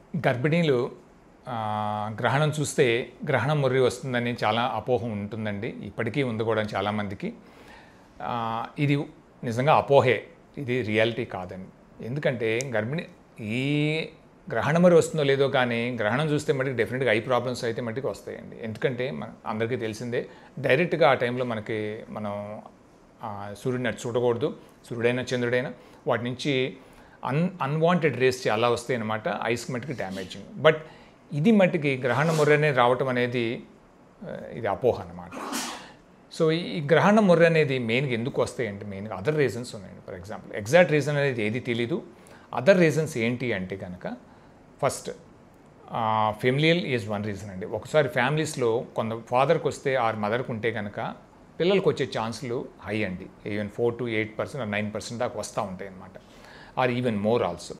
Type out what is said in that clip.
గర్భిణీలు ఆ, గ్రహణం చూస్తే గ్రహణం ముర్రి వస్తుందని చాలా అపోహ ఉంటుందండి ఇప్పటికీ ఉంది కూడా చాలామందికి ఆ, ఇది నిజంగా అపోహే ఇది రియాలిటీ కాదండి ఎందుకంటే గర్భిణి ఈ గ్రహణం మరి వస్తుందో లేదో కానీ గ్రహణం చూస్తే మటుకు డెఫినెట్గా ఐ ప్రాబ్లమ్స్ అయితే మటుకు వస్తాయండి ఎందుకంటే మన అందరికీ తెలిసిందే డైరెక్ట్గా ఆ టైంలో మనకి మనం ఆ, సూర్యుడిని అటు చూడకూడదు సూర్యుడైనా చంద్రుడైనా వాటి నుంచి అన్ అన్వాంటెడ్ రేస్ చాలా వస్తాయి అన్నమాట ఐస్ మట్టుకి డ్యామేజింగ్ బట్ ఇది మట్టుకి గ్రహణ ముర్రనే రావటం అనేది ఆ, ఇది అపోహ అన్నమాట సో ఈ గ్రహణ ముర్ర అనేది మెయిన్గా ఎందుకు వస్తాయంటే మెయిన్గా అదర్ రీజన్స్ ఉన్నాయండి ఫర్ ఎగ్జాంపుల్ ఎగ్జాక్ట్ రీజన్ అనేది ఏది తెలీదు అదర్ రీజన్స్ ఏంటి అంటే కనుక first familial is one reason అండి ఒకసారి ఫ్యామిలీస్లో కొంత ఫాదర్కి వస్తే ఆర్ మదర్కి ఉంటే కనుక పిల్లలకు వచ్చే ఛాన్సులు హై అండి even four to eight percent nine percent దాకా వస్తూ ఉంటాయి అన్నమాట ఆర్ ఈవెన్ మోర్ ఆల్సో